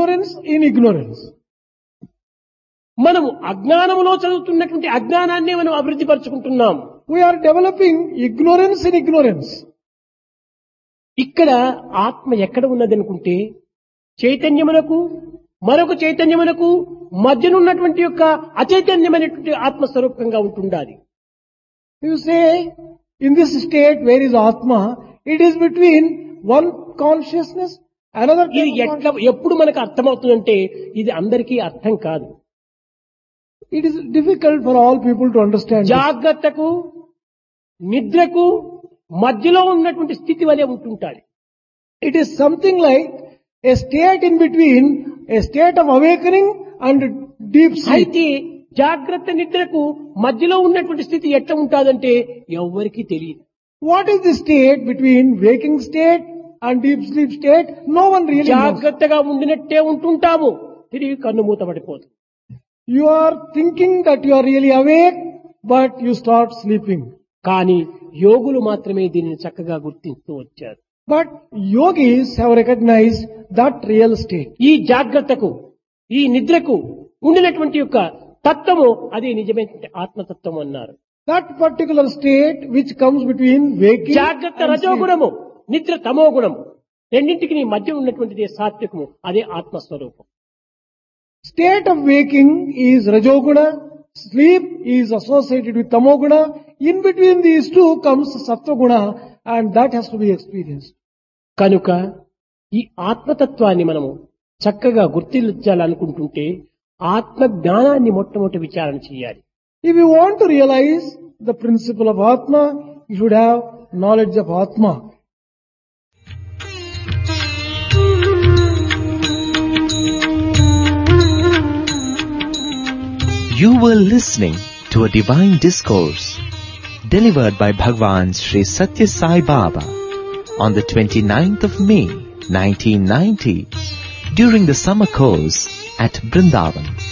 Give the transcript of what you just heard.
ignorance in ignorance. మనము అజ్ఞానములో చదువుతున్నటువంటి అజ్ఞానాన్ని మనం అభివృద్ధి పరుచుకుంటున్నాం We are developing ignorance in ignorance. ఇక్కడ ఆత్మ ఎక్కడ ఉన్నది అనుకుంటే చైతన్యమునకు మరొక చైతన్యమునకు మధ్యనున్నటువంటి యొక్క అచైతన్యమైనటువంటి ఆత్మస్వరూపంగా ఉంటుండాలి You say, in this state, where is Atma? It is between one consciousness, another ఇది type of ఎట్లా ఎప్పుడు మనకు అర్థమవుతుందంటే ఇది అందరికీ అర్థం కాదు It is difficult for all people to understand. this. జాగ్రత్తకు నిద్రకు మధ్యలో ఉన్నటువంటి స్థితి వలె ఉంటుంటాడు It is something like a state in between, a state of awakening and deep sleep. అయితే జాగ్రత్త నిద్రకు మధ్యలో ఉన్నటువంటి స్థితి ఎట్లా ఉంటాదంటే ఎవ్వరికీ తెలియదు What is the state between waking state and deep sleep state? No one really knows. జాగ్రత్తగా ఉండినట్టే ఉంటుంటాము తిరిగి కన్ను మూతపడిపోతుంది You are thinking that you are really awake, but you start sleeping. కానీ యోగులు మాత్రమే దీనిని చక్కగా గుర్తిస్తూ వచ్చారు But yogis have recognized that real state. ఈ జాగ్రత్తకు ఈ నిద్రకు ఉండినటువంటి యొక్క తత్వము అదే నిజమైనటువంటి ఆత్మతత్వం అన్నారు That particular state which comes between waking జాగ్రత్త and sleep. రజోగుణము నిద్ర తమో గుణము రెండింటికి నీ మధ్య ఉన్నటువంటిది సాత్వికము అదే ఆత్మస్వరూపం State of waking is Rajoguna, sleep is associated with Tamoguna. In between these two comes Sattva and that has to be experienced. కనుక ఈ ఆత్మతత్వాన్ని మనము చక్కగా గుర్తించాలనుకుంటుంటే ఆత్మ జ్ఞానాన్ని మొట్టమొదటి విచారణ చేయాలి If you want to realize the principle of Atma, you should have knowledge of Atma. You were listening to a divine discourse delivered by Bhagwan Sri Satya Sai Baba on the 29th of May 1990 during the summer course at Brindavan.